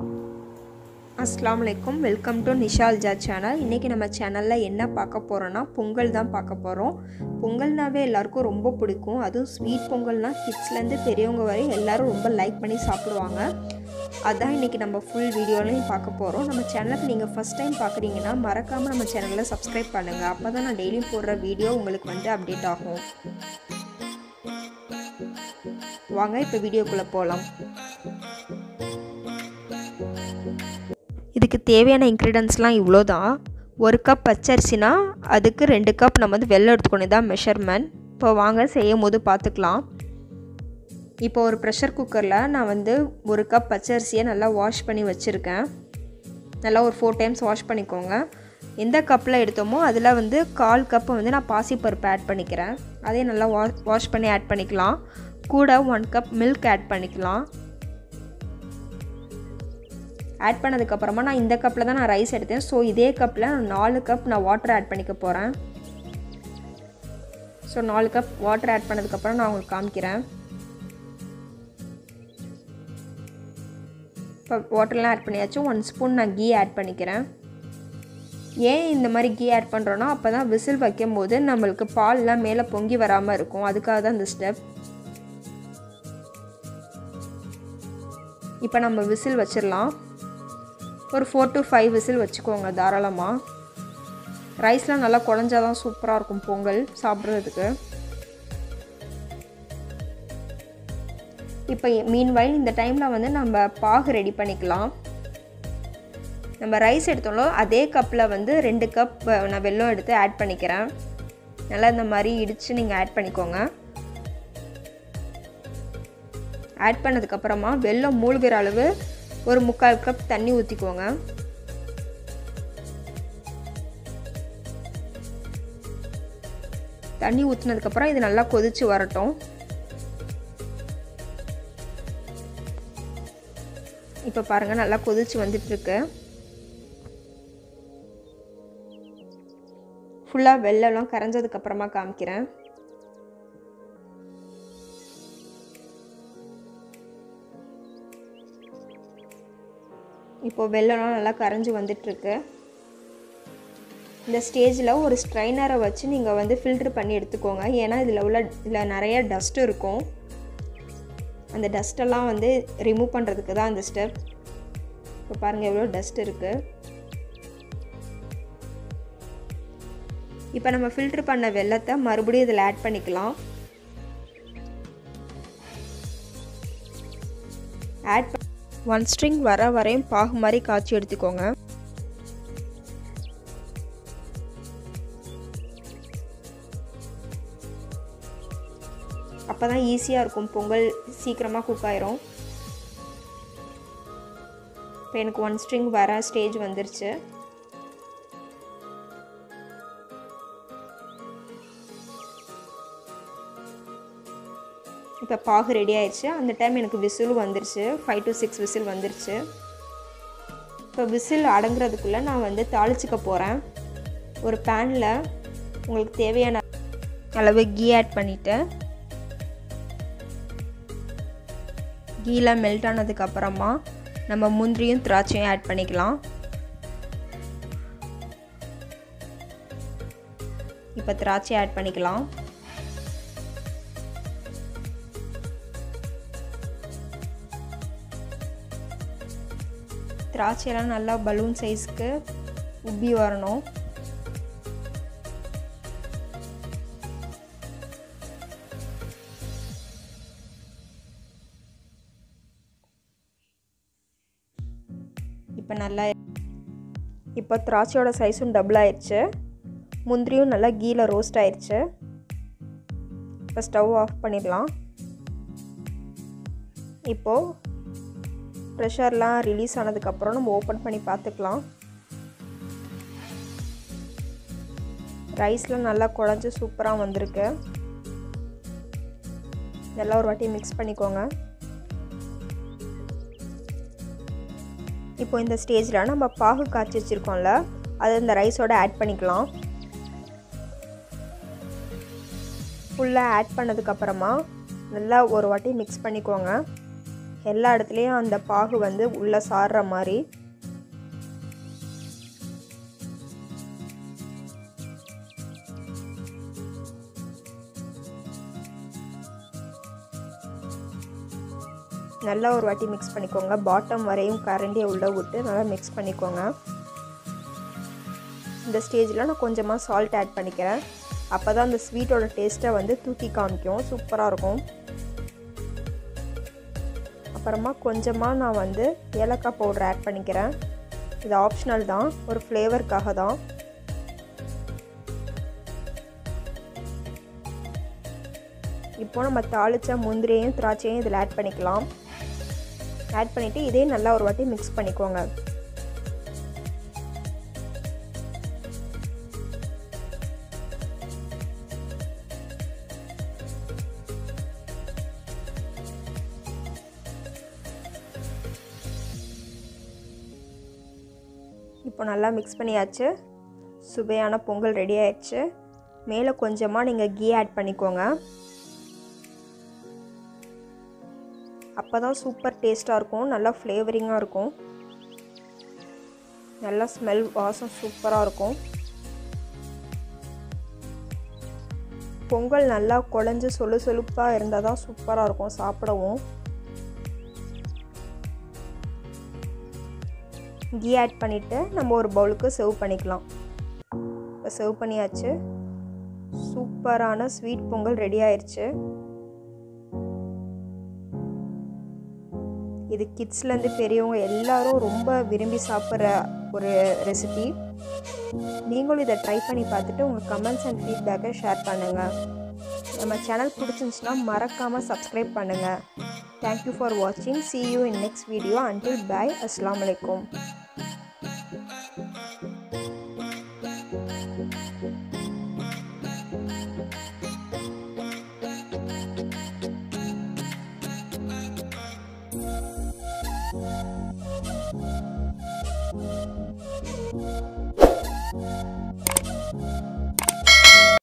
அஸ்லாம் வலைக்கும் welcome to நிஷால்ஜா channel இன்றைக்கி நம்ம சேனலில் என்ன பார்க்க போகிறோன்னா பொங்கல் தான் பார்க்க போகிறோம் பொங்கல்னாவே எல்லாருக்கும் ரொம்ப பிடிக்கும் அதுவும் ஸ்வீட் பொங்கல்னால் கிட்ஸ்லேருந்து பெரியவங்க வரை எல்லோரும் ரொம்ப லைக் பண்ணி சாப்பிடுவாங்க அதான் இன்றைக்கி நம்ம ஃபுல் வீடியோலையும் பார்க்க போகிறோம் நம்ம சேனலுக்கு நீங்கள் ஃபஸ்ட் டைம் பார்க்குறீங்கன்னா மறக்காமல் நம்ம சேனலில் சப்ஸ்கிரைப் பண்ணுங்கள் அப்போ தான் நான் டெய்லியும் போடுற வீடியோ உங்களுக்கு வந்து அப்டேட் ஆகும் வாங்க இப்போ வீடியோக்குள்ளே போகலாம் இதுக்கு தேவையான இன்க்ரீடியன்ஸ்லாம் இவ்வளோ தான் ஒரு கப் பச்சரிசினா அதுக்கு ரெண்டு கப் நம்ம வந்து வெள்ளம் எடுத்துக்கணும் தான் மெஷர்மெண்ட் இப்போ வாங்க செய்யும் போது பார்த்துக்கலாம் இப்போ ஒரு ப்ரெஷர் குக்கரில் நான் வந்து ஒரு கப் பச்சரிசியை நல்லா வாஷ் பண்ணி வச்சுருக்கேன் நல்லா ஒரு ஃபோர் டைம்ஸ் வாஷ் பண்ணிக்கோங்க எந்த கப்பில் எடுத்தோமோ அதில் வந்து கால் கப்பு வந்து நான் பாசிப்பருப்பு ஆட் பண்ணிக்கிறேன் அதையும் நல்லா வா வாஷ் பண்ணி ஆட் பண்ணிக்கலாம் கூட ஒன் கப் மில்க் ஆட் பண்ணிக்கலாம் ஆட் பண்ணதுக்கப்புறமா நான் இந்த கப்பில் தான் நான் ரைஸ் எடுத்தேன் ஸோ இதே கப்பில் நாலு கப் நான் வாட்டர் ஆட் பண்ணிக்க போகிறேன் ஸோ நாலு கப் வாட்டர் ஆட் பண்ணதுக்கப்புறம் நான் உங்களுக்கு காமிக்கிறேன் இப்போ வாட்டர்லாம் ஆட் பண்ணியாச்சு ஒன் ஸ்பூன் நான் கீ ஆட் பண்ணிக்கிறேன் ஏன் இந்த மாதிரி கீ ஆட் பண்ணுறோன்னா அப்போ தான் விசில் வைக்கும் போது நம்மளுக்கு பால்லாம் மேலே பொங்கி வராமல் இருக்கும் அதுக்காக தான் இந்த ஸ்டெப் இப்போ நம்ம விசில் வச்சிடலாம் ஒரு ஃபோர் டு ஃபைவ் விசில் வச்சுக்கோங்க தாராளமாக ரைஸ்லாம் நல்லா குழஞ்சாதான் சூப்பராக இருக்கும் பொங்கல் சாப்பிட்றதுக்கு இப்போ மீன்வைல் இந்த டைமில் வந்து நம்ம பாகு ரெடி பண்ணிக்கலாம் நம்ம ரைஸ் எடுத்தோம்லோ அதே கப்பில் வந்து ரெண்டு கப் நான் வெல்லம் எடுத்து ஆட் பண்ணிக்கிறேன் நல்லா இந்த மாதிரி இடித்து நீங்கள் ஆட் பண்ணிக்கோங்க ஆட் பண்ணதுக்கப்புறமா வெல்லம் மூழ்கிற அளவு ஒரு முக்கால் கப் தண்ணி ஊற்றிக்கோங்க தண்ணி ஊற்றினதுக்கப்புறம் இது நல்லா கொதித்து வரட்டும் இப்போ பாருங்கள் நல்லா கொதித்து வந்துட்டுருக்கு ஃபுல்லாக வெள்ளம்லாம் கரைஞ்சதுக்கப்புறமா காமிக்கிறேன் இப்போது வெள்ளம்லாம் நல்லா கரைஞ்சி வந்துட்டுருக்கு இந்த ஸ்டேஜில் ஒரு ஸ்ட்ரைனரை வச்சு நீங்கள் வந்து ஃபில்ட்ரு பண்ணி எடுத்துக்கோங்க ஏன்னா இதில் உள்ள இதில் நிறைய டஸ்ட் இருக்கும் அந்த டஸ்ட்டெல்லாம் வந்து ரிமூவ் பண்ணுறதுக்கு தான் அந்த ஸ்டெப் இப்போ பாருங்கள் எவ்வளோ டஸ்ட் இருக்குது இப்போ நம்ம ஃபில்ட்ரு பண்ண வெள்ளத்தை மறுபடியும் இதில் ஆட் பண்ணிக்கலாம் ஆட் ஒன் ஸ்ட்ரிங் வர வரையும் பாகு மாதிரி காய்ச்சி எடுத்துக்கோங்க அப்போ தான் ஈஸியாக இருக்கும் பொங்கல் சீக்கிரமாக குக் ஆயிரும் இப்போ எனக்கு ஒன் ஸ்ட்ரிங் வர ஸ்டேஜ் வந்துருச்சு இப்போ பாகு ரெடி ஆயிடுச்சு அந்த டைம் எனக்கு விசிலும் வந்துருச்சு ஃபைவ் டு சிக்ஸ் விசில் வந்துருச்சு இப்போ விசில் அடங்குறதுக்குள்ளே நான் வந்து தாளிச்சிக்க போகிறேன் ஒரு பேனில் உங்களுக்கு தேவையான அளவு கீ ஆட் பண்ணிவிட்டு கீலாம் மெல்ட் ஆனதுக்கப்புறமா நம்ம முந்திரியும் திராட்சையும் ஆட் பண்ணிக்கலாம் இப்போ திராட்சை ஆட் பண்ணிக்கலாம் திராட்சையெல்லாம் நல்லா பலூன் சைஸ்க்கு உப்பி வரணும் இப்போ நல்லா இப்போ திராட்சையோட சைஸும் டபுள் ஆயிடுச்சு முந்திரியும் நல்லா கீழே ரோஸ்ட் ஆயிடுச்சு இப்போ ஸ்டவ் ஆஃப் பண்ணிடலாம் இப்போது ப்ரெஷர்லாம் ரிலீஸ் ஆனதுக்கப்புறம் நம்ம ஓப்பன் பண்ணி பார்த்துக்கலாம் ரைஸ்லாம் நல்லா குழஞ்சி சூப்பராக வந்திருக்கு இதெல்லாம் ஒரு வாட்டி மிக்ஸ் பண்ணிக்கோங்க இப்போ இந்த ஸ்டேஜில் நம்ம பாகு காய்ச்சி வச்சுருக்கோம்ல அதை இந்த ரைஸோட ஆட் பண்ணிக்கலாம் ஃபுல்லாக ஆட் பண்ணதுக்கப்புறமா நல்லா ஒரு வாட்டி மிக்ஸ் பண்ணிக்கோங்க எல்லா இடத்துலையும் அந்த பாகு வந்து உள்ளே சாடுற மாதிரி நல்லா ஒரு வாட்டி மிக்ஸ் பண்ணிக்கோங்க பாட்டம் வரையும் கரண்டியை உள்ளே விட்டு நல்லா மிக்ஸ் பண்ணிக்கோங்க இந்த ஸ்டேஜில் நான் கொஞ்சமாக சால்ட் ஆட் பண்ணிக்கிறேன் அப்போ தான் அந்த ஸ்வீட்டோட டேஸ்ட்டை வந்து தூக்கி காமிக்கும் சூப்பராக இருக்கும் அப்புறமா கொஞ்சமாக நான் வந்து ஏலக்காய் பவுடர் ஆட் பண்ணிக்கிறேன் இது ஆப்ஷனல் தான் ஒரு ஃப்ளேவருக்காக தான் இப்போ நம்ம தாளித்த முந்திரியையும் திராட்சையும் இதில் ஆட் பண்ணிக்கலாம் ஆட் பண்ணிவிட்டு இதே நல்லா ஒரு வாட்டி மிக்ஸ் பண்ணிக்கோங்க இப்போ நல்லா மிக்ஸ் பண்ணியாச்சு சுவையான பொங்கல் ரெடி ஆயிடுச்சு மேலே கொஞ்சமாக நீங்கள் கீ ஆட் பண்ணிக்கோங்க அப்போ தான் சூப்பர் டேஸ்ட்டாக இருக்கும் நல்லா ஃப்ளேவரிங்காக இருக்கும் நல்லா ஸ்மெல் வாசம் சூப்பராக இருக்கும் பொங்கல் நல்லா குழஞ்சி சொலு சொலுப்பாக இருந்தால் தான் சூப்பராக இருக்கும் சாப்பிடவும் கீ ஆட் பண்ணிவிட்டு நம்ம ஒரு பவுலுக்கு சர்வ் பண்ணிக்கலாம் இப்போ சர்வ் பண்ணியாச்சு சூப்பரான ஸ்வீட் பொங்கல் ரெடி ஆயிடுச்சு இது கிட்ஸ்லேருந்து பெரியவங்க எல்லாரும் ரொம்ப விரும்பி சாப்பிட்ற ஒரு ரெசிபி நீங்களும் இதை ட்ரை பண்ணி பார்த்துட்டு உங்கள் கமெண்ட்ஸ் அண்ட் ஃபீட்பேக்கை ஷேர் பண்ணுங்கள் நம்ம சேனல் பிடிச்சிருந்துச்சுன்னா மறக்காமல் சப்ஸ்கிரைப் பண்ணுங்கள் தேங்க்யூ ஃபார் வாட்சிங் see you in next video until bye அஸ்லாம் வலைக்கம்